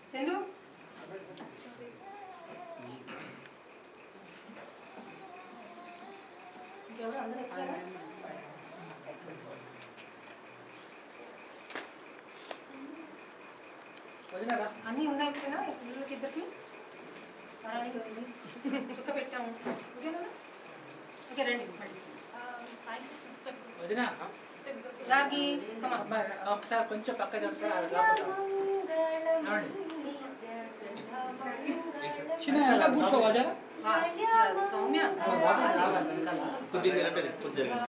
చందు ఎవరు అందరూ వచ్చారా వదినారా అన్నీ ఉన్నాయి కదా పిల్లలకి ఇద్దరికి వరానికి ఉంది చుక్క పెట్టాము ఓకేనా ఓకే రండి మళ్ళీ వదినా గార్గి కమా అమ్మాయి ఒకసారి కొంచెం పక్క చెప్తారా చిన్న ఎలా కూర్చోవా జరా సౌమ్య రావాలి వెనకాల కొద్దిగా వెనక తీసు, కొద్దిగా